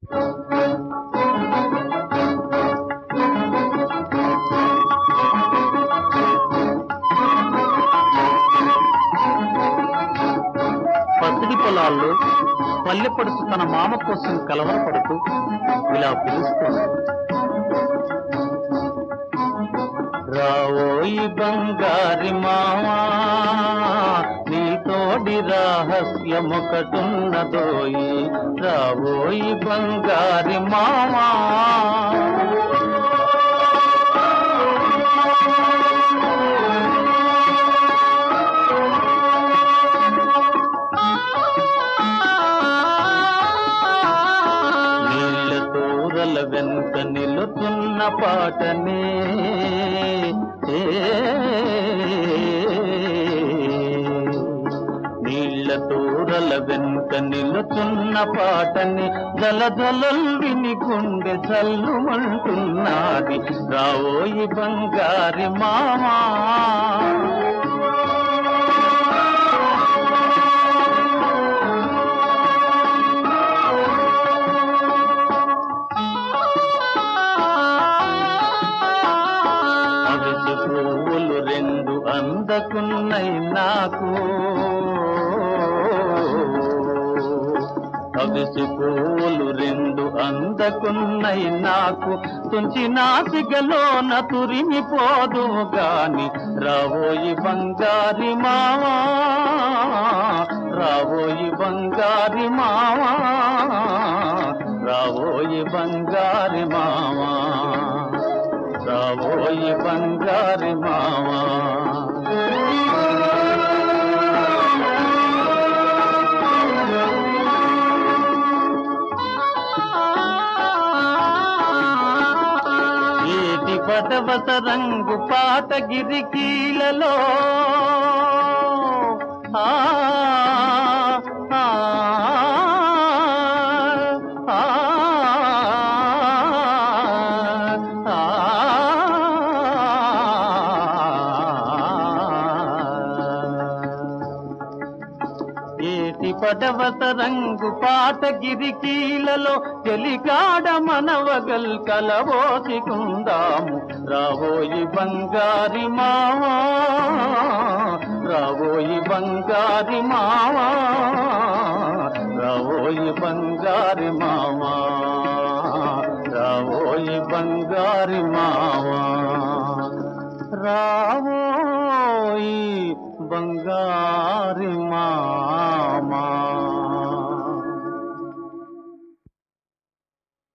పసిడి పొలాల్లో పల్లె పడుచు తన మామ కోసం కలవరపడుతూ ఇలా పిలుస్తోంది రావోయి బంగారి మామా నీ తోడి రహస్యమొకటున్నదోయి రావోయి బంగారి మామా నీళ్ళ తోరల వెనుక నిలుతున్న పాటనే ఏ, నీళ్ళ తోరల వెనుక నిలుతున్న పాటని జల జలల్ విని గుండె జల్లుమంటున్నది రావోయి బంగారి మామా అవిసి పువ్వులు రెండు అందకున్నై నాకు అవిసి పువ్వులు రెండు అందకున్నై నాకు తుంచి నాసికలోన తురిమిపోదు గాని రావోయి బంగారి మావా రావోయి బంగారి మావా రావోయి బంగారి మావా రావోయి బంగారి మావా ఏటి పదవత రంగు పాత గిరికీలలో ఆ ఆ, ఆ, ఏటి పడవత రంగు పాట గిరికీలలో చెలికాడ మనవగల్ కలబోసికుందాము రావోయి బంగారి మావా రావోయి బంగారి మావా రావోయి బంగారి మావా రావోయి బంగారి మావా రావోయి బంగారి మా